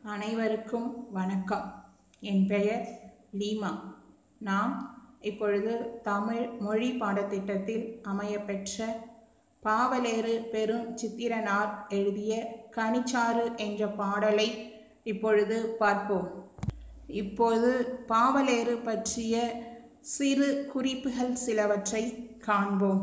அனைவருக்கும் வணக்கம் என் பெயர் லீமா நாம் இப்பொழுது தமிழ் மொழி பாடத்திட்டத்தில் அமையப்பெற்ற பாவலேறு பெரும் சித்திரனார் எழுதிய கனிச்சாறு என்ற பாடலை இப்பொழுது பார்ப்போம் இப்போது பாவலேறு பற்றிய சிறு குறிப்புகள் சிலவற்றை காண்போம்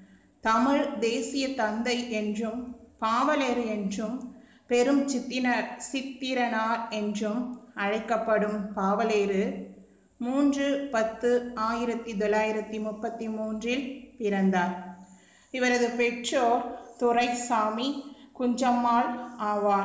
தமிழ் தேசிய தந்தை என்றும் பாவலேறு என்றும் பெரும் சித்தினர் சித்திரனார் என்றும் அழைக்கப்படும் பாவலேறு மூன்று பத்து ஆயிரத்தி தொள்ளாயிரத்தி முப்பத்தி மூன்றில் பிறந்தார் இவரது பெற்றோர் துரைசாமி குஞ்சம்மாள் ஆவார்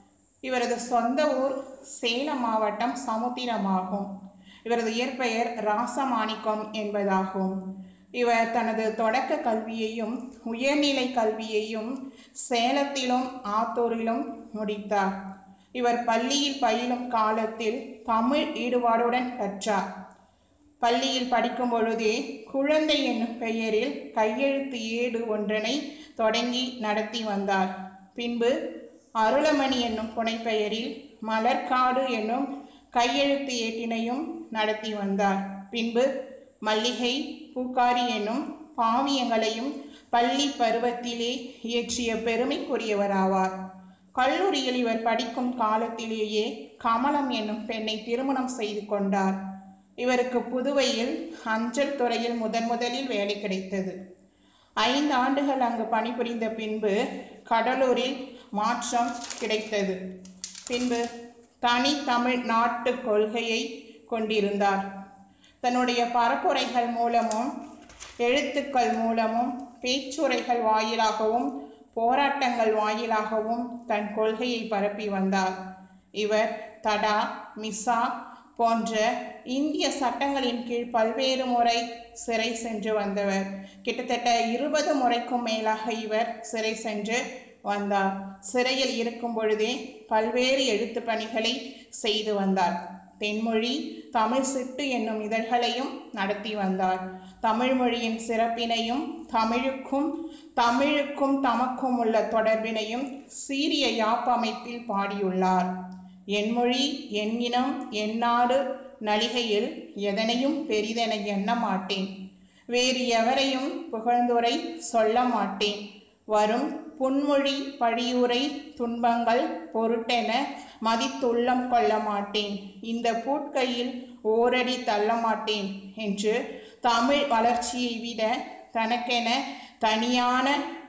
இவரது சொந்த ஊர் சேலம் மாவட்டம் சமுத்திரமாகும் இவரது இயற்பெயர் ராசமாணிக்கம் என்பதாகும் இவர் தனது தொடக்க கல்வியையும் உயர்நிலை கல்வியையும் சேலத்திலும் ஆத்தூரிலும் முடித்தார் இவர் பள்ளியில் பயிலும் காலத்தில் தமிழ் ஈடுபாடுடன் கற்றார் பள்ளியில் படிக்கும் பொழுதே குழந்தை என்னும் பெயரில் கையெழுத்து ஏடு ஒன்றனை தொடங்கி நடத்தி வந்தார் பின்பு அருளமணி என்னும் புனைப்பெயரில் மலர்காடு என்னும் கையெழுத்து ஏட்டினையும் நடத்தி வந்தார் பின்பு மல்லிகை பூக்காரி என்னும் பாவியங்களையும் பள்ளி பருவத்திலே இயற்றிய பெருமைக்குரியவராவார் கல்லூரியில் இவர் படிக்கும் காலத்திலேயே கமலம் என்னும் பெண்ணை திருமணம் செய்து கொண்டார் இவருக்கு புதுவையில் அஞ்சல் துறையில் முதன் முதலில் வேலை கிடைத்தது ஐந்து ஆண்டுகள் அங்கு பணிபுரிந்த பின்பு கடலூரில் மாற்றம் கிடைத்தது பின்பு தனி தமிழ் நாட்டு கொள்கையை கொண்டிருந்தார் தன்னுடைய பரப்புரைகள் மூலமும் எழுத்துக்கள் மூலமும் பேச்சுரைகள் வாயிலாகவும் போராட்டங்கள் வாயிலாகவும் தன் கொள்கையை பரப்பி வந்தார் இவர் தடா மிசா போன்ற இந்திய சட்டங்களின் கீழ் பல்வேறு முறை சிறை சென்று வந்தவர் கிட்டத்தட்ட இருபது முறைக்கும் மேலாக இவர் சிறை சென்று வந்தார் சிறையில் இருக்கும் பொழுதே பல்வேறு எழுத்து பணிகளை செய்து வந்தார் தென்மொழி தமிழ் சிட்டு என்னும் இதழ்களையும் நடத்தி வந்தார் தமிழ் மொழியின் சிறப்பினையும் தமிழுக்கும் தமிழுக்கும் தமக்கும் உள்ள தொடர்பினையும் சீரிய யாப்பமைப்பில் பாடியுள்ளார் என் மொழி என் இனம் என் நாடு நலிகையில் எதனையும் பெரிதென எண்ண மாட்டேன் வேறு எவரையும் புகழ்ந்துரை சொல்ல மாட்டேன் வரும் புன்மொழி பழியுரை துன்பங்கள் பொருட்டென மதித்துள்ளம் கொள்ள மாட்டேன் இந்த பூட்கையில் ஓரடி தள்ள மாட்டேன் என்று தமிழ் வளர்ச்சியை விட தனக்கென தனியான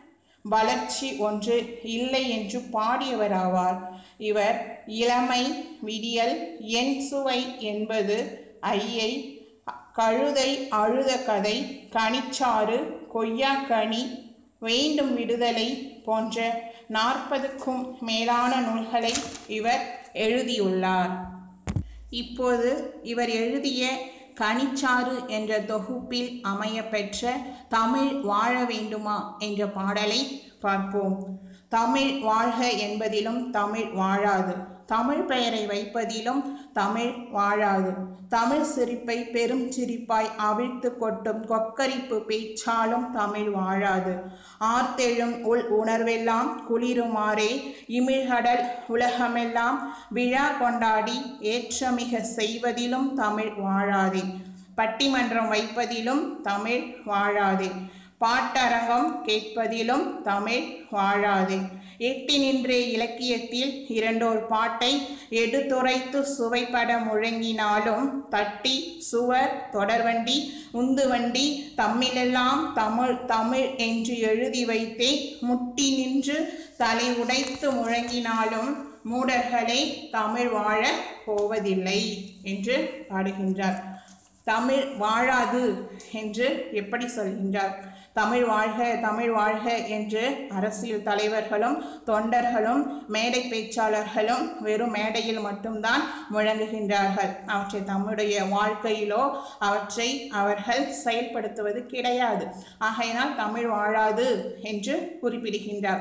வளர்ச்சி ஒன்று இல்லை என்று பாடியவராவார் இவர் இளமை விடியல் என் சுவை என்பது ஐயை கழுதை அழுத கதை கனிச்சாறு கொய்யாக்கனி வேண்டும் விடுதலை போன்ற நாற்பதுக்கும் மேலான நூல்களை இவர் எழுதியுள்ளார் இப்போது இவர் எழுதிய கனிச்சாறு என்ற தொகுப்பில் அமையப்பெற்ற தமிழ் வாழ வேண்டுமா என்ற பாடலை பார்ப்போம் தமிழ் வாழ்க என்பதிலும் தமிழ் வாழாது தமிழ் பெயரை வைப்பதிலும் தமிழ் வாழாது தமிழ் சிரிப்பை பெரும் சிரிப்பாய் அவிழ்த்து கொட்டும் கொக்கரிப்பு பேச்சாலும் தமிழ் வாழாது ஆர்த்தெழும் உள் உணர்வெல்லாம் குளிருமாறே இமிழ்கடல் உலகமெல்லாம் விழா கொண்டாடி ஏற்றமிக செய்வதிலும் தமிழ் வாழாதே பட்டிமன்றம் வைப்பதிலும் தமிழ் வாழாதே பாட்டரங்கம் கேட்பதிலும் தமிழ் வாழாதே எட்டி நின்றே இலக்கியத்தில் இரண்டோர் பாட்டை எடுத்துரைத்து சுவைப்பட முழங்கினாலும் தட்டி சுவர் தொடர்வண்டி உந்துவண்டி தம்மிலெல்லாம் தமிழ் தமிழ் என்று எழுதி வைத்தே முட்டி நின்று தலை உடைத்து முழங்கினாலும் மூடர்களே தமிழ் வாழ போவதில்லை என்று பாடுகின்றார் தமிழ் வாழாது என்று எப்படி சொல்கின்றார் தமிழ் வாழ்க தமிழ் வாழ்க என்று அரசியல் தலைவர்களும் தொண்டர்களும் மேடை பேச்சாளர்களும் வெறும் மேடையில் மட்டும்தான் முழங்குகின்றார்கள் அவற்றை தம்முடைய வாழ்க்கையிலோ அவற்றை அவர்கள் செயல்படுத்துவது கிடையாது ஆகையினால் தமிழ் வாழாது என்று குறிப்பிடுகின்றார்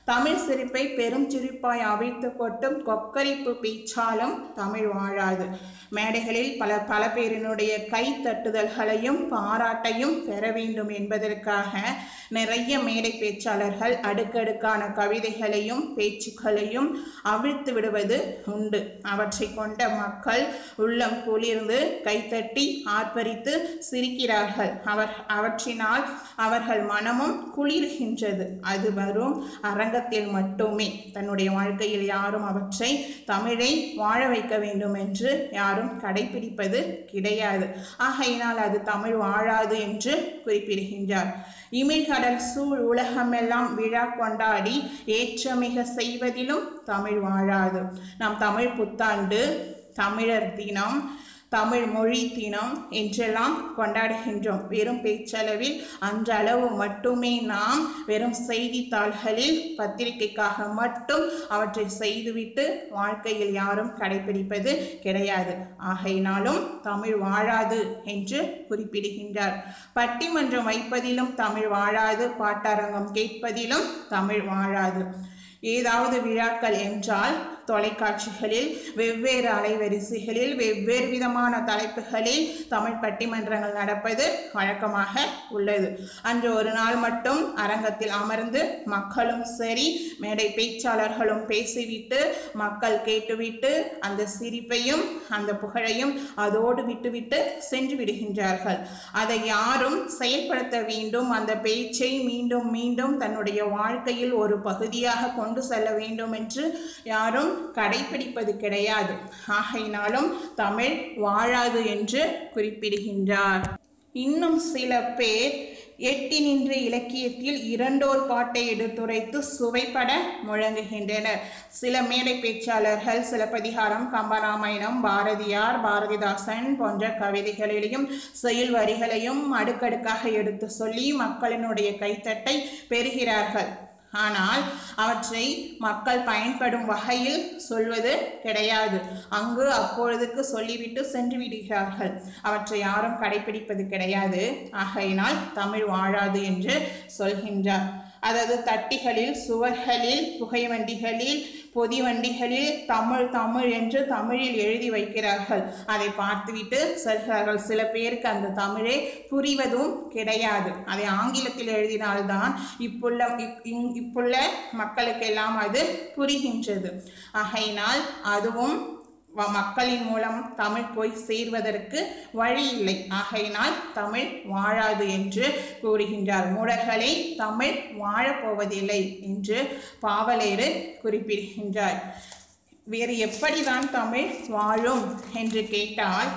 தமிழ் சிரிப்பை பெரும் சிரிப்பாய் அவிழ்த்து கொட்டும் கொக்கரிப்பு பேச்சாலும் தமிழ் வாழாது மேடைகளில் பல பல பேரினுடைய கை தட்டுதல்களையும் பாராட்டையும் பெற வேண்டும் என்பதற்காக நிறைய மேடை பேச்சாளர்கள் அடுக்கடுக்கான கவிதைகளையும் பேச்சுக்களையும் அவிழ்த்து விடுவது உண்டு அவற்றை கொண்ட மக்கள் உள்ளம் குளிர்ந்து கைத்தட்டி ஆர்ப்பரித்து சிரிக்கிறார்கள் அவர் அவற்றினால் அவர்கள் மனமும் குளிர்கின்றது அது வரும் அரங்கத்தில் மட்டுமே தன்னுடைய வாழ்க்கையில் யாரும் அவற்றை தமிழை வாழ வைக்க வேண்டும் என்று யாரும் கடைபிடிப்பது கிடையாது ஆகையினால் அது தமிழ் வாழாது என்று குறிப்பிடுகின்றார் இமிழ்கடல் சூழ் உலகமெல்லாம் விழா கொண்டாடி ஏற்றமிக செய்வதிலும் தமிழ் வாழாது நாம் தமிழ் புத்தாண்டு தமிழர் தினம் தமிழ் மொழி தினம் என்றெல்லாம் கொண்டாடுகின்றோம் வெறும் பேச்சளவில் அன்றளவு மட்டுமே நாம் வெறும் செய்தித்தாள்களில் பத்திரிகைக்காக மட்டும் அவற்றை செய்துவிட்டு வாழ்க்கையில் யாரும் கடைபிடிப்பது கிடையாது ஆகையினாலும் தமிழ் வாழாது என்று குறிப்பிடுகின்றார் பட்டிமன்றம் வைப்பதிலும் தமிழ் வாழாது பாட்டரங்கம் கேட்பதிலும் தமிழ் வாழாது ஏதாவது விழாக்கள் என்றால் தொலைக்காட்சிகளில் வெவ்வேறு அலைவரிசைகளில் வெவ்வேறு விதமான தலைப்புகளில் தமிழ் பட்டிமன்றங்கள் நடப்பது வழக்கமாக உள்ளது அன்று ஒரு நாள் மட்டும் அரங்கத்தில் அமர்ந்து மக்களும் சரி மேடை பேச்சாளர்களும் பேசிவிட்டு மக்கள் கேட்டுவிட்டு அந்த சிரிப்பையும் அந்த புகழையும் அதோடு விட்டுவிட்டு சென்று விடுகின்றார்கள் அதை யாரும் செயல்படுத்த வேண்டும் அந்த பேச்சை மீண்டும் மீண்டும் தன்னுடைய வாழ்க்கையில் ஒரு பகுதியாக கொண்டு செல்ல வேண்டும் என்று யாரும் கடைபிடிப்பது கிடையாது ஆகையினாலும் தமிழ் வாழாது என்று குறிப்பிடுகின்றார் இன்னும் சில பேர் எட்டி நின்று இலக்கியத்தில் இரண்டோர் பாட்டை எடுத்துரைத்து சுவைப்பட முழங்குகின்றனர் சில மேடை பேச்சாளர்கள் சிலப்பதிகாரம் கம்பராமாயணம் பாரதியார் பாரதிதாசன் போன்ற கவிதைகளிலையும் செயல் வரிகளையும் அடுக்கடுக்காக எடுத்து சொல்லி மக்களினுடைய கைத்தட்டை பெறுகிறார்கள் ஆனால் அவற்றை மக்கள் பயன்படும் வகையில் சொல்வது கிடையாது அங்கு அப்பொழுதுக்கு சொல்லிவிட்டு சென்று விடுகிறார்கள் அவற்றை யாரும் கடைபிடிப்பது கிடையாது ஆகையினால் தமிழ் வாழாது என்று சொல்கின்றார் அதாவது தட்டிகளில் சுவர்களில் புகைவண்டிகளில் பொதி வண்டிகளில் தமிழ் தமிழ் என்று தமிழில் எழுதி வைக்கிறார்கள் அதை பார்த்துவிட்டு சொல்கிறார்கள் சில பேருக்கு அந்த தமிழே புரிவதும் கிடையாது அதை ஆங்கிலத்தில் எழுதினால்தான் இப்புள்ள இப்- இங்- இப்புள்ள மக்களுக்கெல்லாம் அது புரிகின்றது ஆகையினால் அதுவும் வ- மக்களின் மூலம் தமிழ் போய் சேர்வதற்கு வழி இல்லை ஆகையினால் தமிழ் வாழாது என்று கூறுகின்றார் மூடர்களே தமிழ் வாழப்போவதில்லை என்று பாவலேறு குறிப்பிடுகின்றார் வேறு எப்படிதான் தமிழ் வாழும் என்று கேட்டால்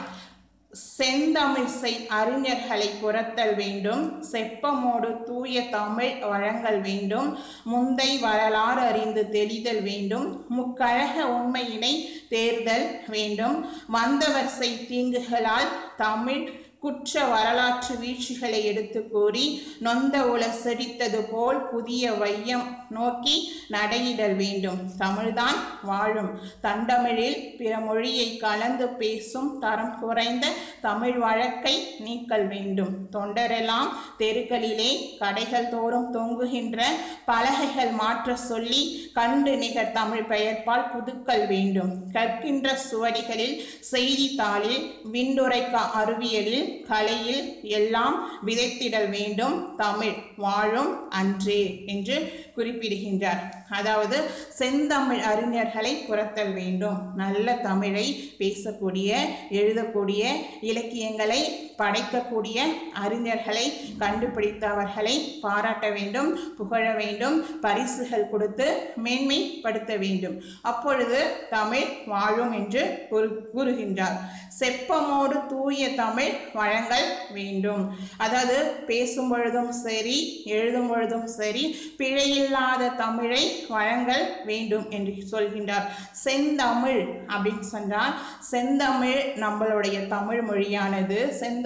செந்தமிழ்சை அறிஞர்களை புறத்தல் வேண்டும் செப்பமோடு தூய தமிழ் வழங்கல் வேண்டும் முந்தை வரலாறு அறிந்து தெளிதல் வேண்டும் முக்கழக உண்மையினை தேர்தல் வேண்டும் வந்தவர் செய் தீங்குகளால் தமிழ் குற்ற வரலாற்று வீழ்ச்சிகளை எடுத்து கூறி நொந்த உல செடித்தது போல் புதிய வையம் நோக்கி நடையிடல் வேண்டும் தமிழ்தான் வாழும் தண்டமிழில் பிற மொழியை கலந்து பேசும் தரம் குறைந்த தமிழ் வழக்கை நீக்கல் வேண்டும் தொண்டரெல்லாம் தெருக்களிலே கடைகள் தோறும் தொங்குகின்ற பலகைகள் மாற்ற சொல்லி கண்டு நிகர் தமிழ் பெயர்ப்பால் புதுக்கல் வேண்டும் கற்கின்ற சுவடிகளில் செய்தித்தாளில் விண்டுரைக்க அறிவியலில் கலையில் எல்லாம் விதைத்திடல் வேண்டும் தமிழ் வாழும் அன்றே என்று குறிப்பிடுகின்றார் அதாவது செந்தமிழ் அறிஞர்களை புறத்தல் வேண்டும் நல்ல தமிழை பேசக்கூடிய எழுதக்கூடிய இலக்கியங்களை படைக்கக்கூடிய அறிஞர்களை கண்டுபிடித்தவர்களை பாராட்ட வேண்டும் புகழ வேண்டும் பரிசுகள் கொடுத்து மேன்மைப்படுத்த வேண்டும் அப்பொழுது தமிழ் வாழும் என்று கூறு கூறுகின்றார் செப்பமோடு தூய தமிழ் வழங்கல் வேண்டும் அதாவது பேசும் பொழுதும் சரி எழுதும் பொழுதும் சரி பிழையில்லாத தமிழை வழங்கல் வேண்டும் என்று சொல்கின்றார் செந்தமிழ் அப்படின்னு சொன்னால் செந்தமிழ் நம்மளுடைய தமிழ் மொழியானது செந்தமிழ்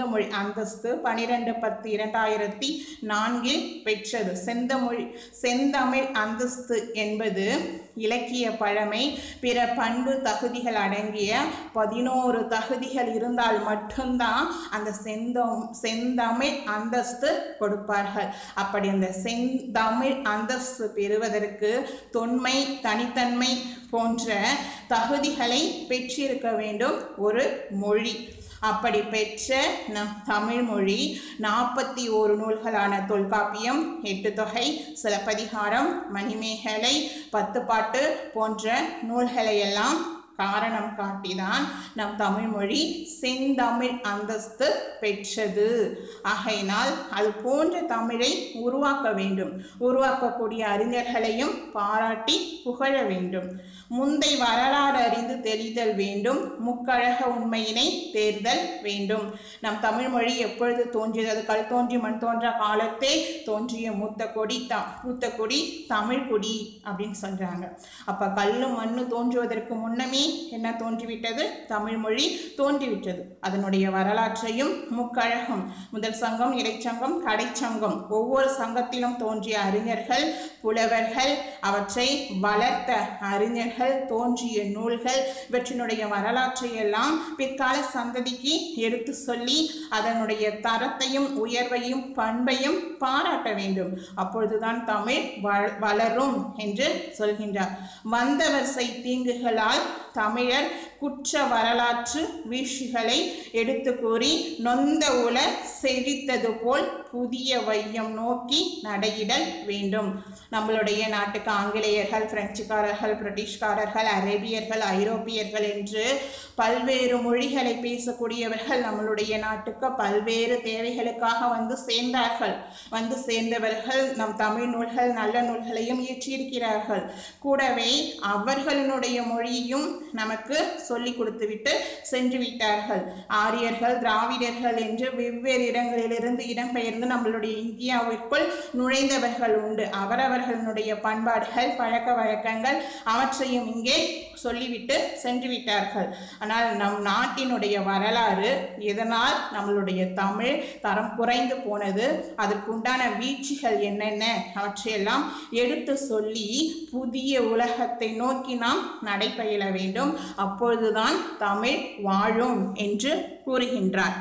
செந்தமிழ் அந்தஸ்து பனிரெண்டு பத்து இரண்டாயிரத்தி நான்கில் பெற்றது செந்தமிழ் செந்தமிழ் அந்தஸ்து என்பது இலக்கிய பழமை பிற பண்பு தகுதிகள் அடங்கிய பதினோரு தகுதிகள் இருந்தால் மட்டும்தான் அந்த செந்தம் செந்தமிழ் அந்தஸ்து கொடுப்பார்கள் அப்படி அந்த செந்தமிழ் அந்தஸ்து பெறுவதற்கு தொன்மை தனித்தன்மை போன்ற தகுதிகளை பெற்றிருக்க வேண்டும் ஒரு மொழி அப்படி பெற்ற நம் தமிழ் மொழி நாற்பத்தி ஓரு நூல்களான தொல்காப்பியம் எட்டு தொகை சிலப்பதிகாரம் மணிமேகலை பத்துப்பாட்டு போன்ற நூல்களை எல்லாம் காரணம் காட்டிதான் நம் தமிழ் மொழி செந்தமிழ் அந்தஸ்து பெற்றது ஆகையினால் அது போன்ற தமிழை உருவாக்க வேண்டும் உருவாக்கக்கூடிய அறிஞர்களையும் பாராட்டி புகழ வேண்டும் முந்தை வரலாறு அறிந்து தெளிதல் வேண்டும் முக்கழக உண்மையினை தேர்தல் வேண்டும் நம் தமிழ் மொழி எப்பொழுது தோன்றியது அது கல் தோன்றி மண் தோன்ற காலத்தே தோன்றிய மூத்த கொடி த மூத்த கொடி தமிழ் குடி அப்படின்னு சொல்றாங்க அப்ப கல்லு மண்ணு தோன்றுவதற்கு முன்னமே என்ன தோன்றிவிட்டது தமிழ் மொழி தோன்றிவிட்டது அதனுடைய வரலாற்றையும் முக்கழகம் முதல் சங்கம் இடைச்சங்கம் கடைச்சங்கம் ஒவ்வொரு சங்கத்திலும் தோன்றிய அறிஞர்கள் புலவர்கள் அவற்றை வளர்த்த அறிஞர்கள் தோன்றிய நூல்கள் இவற்றினுடைய வரலாற்றை எல்லாம் பிற்கால சந்ததிக்கு எடுத்து சொல்லி அதனுடைய தரத்தையும் உயர்வையும் பண்பையும் பாராட்ட வேண்டும் அப்பொழுதுதான் தமிழ் வ- வளரும் என்று சொல்கின்றார் வந்தவர் செய் தீங்குகளால் தமிழர் குற்ற வரலாற்று வீழ்ச்சிகளை எடுத்து கூறி நொந்த உல செழித்தது போல் புதிய வையம் நோக்கி நடையிடல் வேண்டும் நம்மளுடைய நாட்டுக்கு ஆங்கிலேயர்கள் பிரெஞ்சுக்காரர்கள் பிரிட்டிஷ்காரர்கள் அரேபியர்கள் ஐரோப்பியர்கள் என்று பல்வேறு மொழிகளை பேசக்கூடியவர்கள் நம்மளுடைய நாட்டுக்கு பல்வேறு தேவைகளுக்காக வந்து சேர்ந்தார்கள் வந்து சேர்ந்தவர்கள் நம் தமிழ் நூல்கள் நல்ல நூல்களையும் இயற்றியிருக்கிறார்கள் கூடவே அவர்களினுடைய மொழியையும் நமக்கு சொல்லிக் கொடுத்துவிட்டு சென்று விட்டார்கள் ஆரியர்கள் திராவிடர்கள் என்று வெவ்வேறு இடங்களிலிருந்து இடம்பெயர்ந்து நம்மளுடைய இந்தியாவிற்குள் நுழைந்தவர்கள் உண்டு அவரவர்களுடைய பண்பாடுகள் பழக்க வழக்கங்கள் அவற்றையும் இங்கே சொல்லிவிட்டு சென்று விட்டார்கள் ஆனால் நம் நாட்டினுடைய வரலாறு எதனால் நம்மளுடைய தமிழ் தரம் குறைந்து போனது அதற்குண்டான வீழ்ச்சிகள் என்னென்ன அவற்றையெல்லாம் எடுத்து சொல்லி புதிய உலகத்தை நோக்கி நாம் நடைபயில வேண்டும் அப்பொழுதுதான் தமிழ் வாழும் என்று கூறுகின்றார்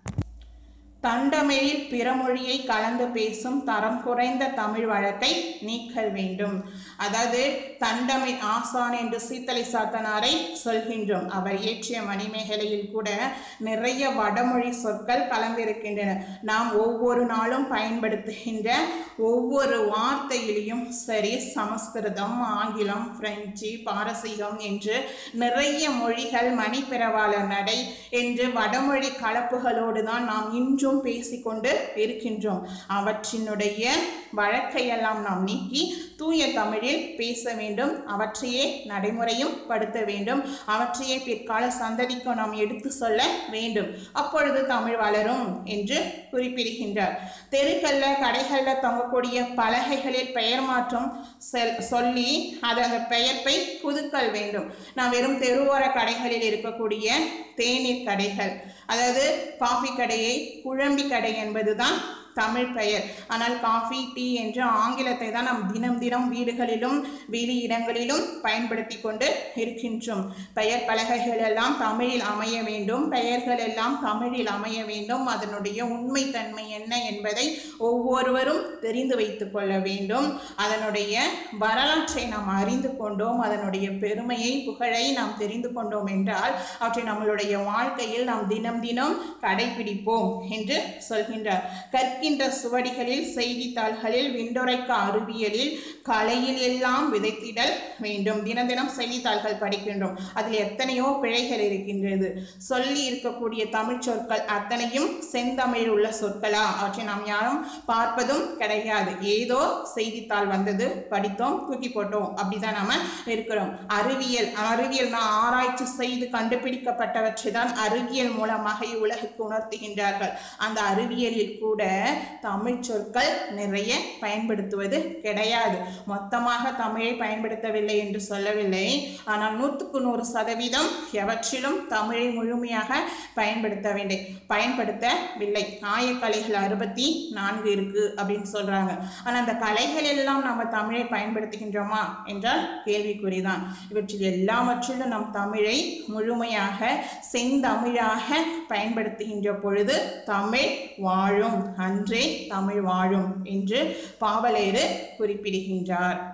தண்டமிழில் பிற மொழியை கலந்து பேசும் தரம் குறைந்த தமிழ் வழக்கை நீக்கல் வேண்டும் அதாவது தண்டமிழ் ஆசான் என்று சீத்தலை சாத்தனாரை சொல்கின்றோம் அவர் இயற்றிய மணிமேகலையில் கூட நிறைய வடமொழி சொற்கள் கலந்திருக்கின்றன நாம் ஒவ்வொரு நாளும் பயன்படுத்துகின்ற ஒவ்வொரு வார்த்தையிலையும் சரி சமஸ்கிருதம் ஆங்கிலம் பிரெஞ்சு பாரசீகம் என்று நிறைய மொழிகள் மணிப்பிரவாள நடை என்று வடமொழி கலப்புகளோடு தான் நாம் இன்றும் பேசிக்கொண்டு இருக்கின்றோம் அவற்றினுடைய வழக்கையெல்லாம் நாம் நீக்கி தூய தமிழில் பேச வேண்டும் அவற்றையே நடைமுறையும் படுத்த வேண்டும் அவற்றையே பிற்கால சந்ததிக்கு நாம் எடுத்து சொல்ல வேண்டும் அப்பொழுது தமிழ் வளரும் என்று குறிப்பிடுகின்றார் தெருக்கல்ல கடைகள்ல தொங்கக்கூடிய பலகைகளில் பெயர் மாற்றம் செல் சொல்லி அது அந்த பெயர்ப்பை புதுக்கல் வேண்டும் நான் வெறும் தெருவோர கடைகளில் இருக்கக்கூடிய தேநீர் கடைகள் அதாவது காஃபி கடையை குழம்பி கடை என்பதுதான் தமிழ் பெயர் ஆனால் காஃபி டீ என்ற ஆங்கிலத்தை தான் நாம் தினம் தினம் வீடுகளிலும் வெளி இடங்களிலும் பயன்படுத்தி கொண்டு இருக்கின்றோம் பெயர் பலகைகள் எல்லாம் தமிழில் அமைய வேண்டும் பெயர்கள் எல்லாம் தமிழில் அமைய வேண்டும் அதனுடைய உண்மைத்தன்மை என்ன என்பதை ஒவ்வொருவரும் தெரிந்து வைத்துக் கொள்ள வேண்டும் அதனுடைய வரலாற்றை நாம் அறிந்து கொண்டோம் அதனுடைய பெருமையை புகழை நாம் தெரிந்து கொண்டோம் என்றால் அவற்றை நம்மளுடைய வாழ்க்கையில் நாம் தினம் தினம் கடைபிடிப்போம் என்று சொல்கின்றார் கற்கின்ற சுவடிகளில் செய்தித்தாள்களில் விண்டொரைக்க அறிவியலில் கலையில் எல்லாம் விதைத்திடல் வேண்டும் தினம் தினம் செய்தித்தாள்கள் படிக்கின்றோம் அதில் எத்தனையோ பிழைகள் இருக்கின்றது சொல்லி இருக்கக்கூடிய தமிழ் சொற்கள் அத்தனையும் செந்தமிழ் உள்ள சொற்களா அவற்றை நாம் யாரும் பார்ப்பதும் கிடையாது ஏதோ செய்தித்தாள் வந்தது படித்தோம் தூக்கி போட்டோம் அப்படிதான் நாம இருக்கிறோம் அறிவியல் அறிவியல் நான் ஆராய்ச்சி செய்து கண்டுபிடிக்கப்பட்டவற்றை தான் அறிவியல் மூலமாக இவ்வுலகுக்கு உணர்த்துகின்றார்கள் அந்த அறிவியலில் கூட தமிழ் சொற்கள் நிறைய பயன்படுத்துவது கிடையாது மொத்தமாக தமிழை பயன்படுத்தவில்லை என்று சொல்லவில்லை ஆனால் நூற்றுக்கு நூறு சதவீதம் எவற்றிலும் தமிழை முழுமையாக பயன்படுத்த வேண்டிய பயன்படுத்தவில்லை ஆயக்கலைகள் அறுபத்தி நான்கு இருக்கு அப்படின்னு சொல்றாங்க ஆனால் அந்த கலைகள் எல்லாம் நம்ம தமிழை பயன்படுத்துகின்றோமா என்றால் கேள்விக்குறிதான் இவற்றில் எல்லாவற்றிலும் நம் தமிழை முழுமையாக செந்தமிழாக பயன்படுத்துகின்ற பொழுது தமிழ் வாழும் அன்றே தமிழ் வாழும் என்று பாவலேறு குறிப்பிடுகின்றார்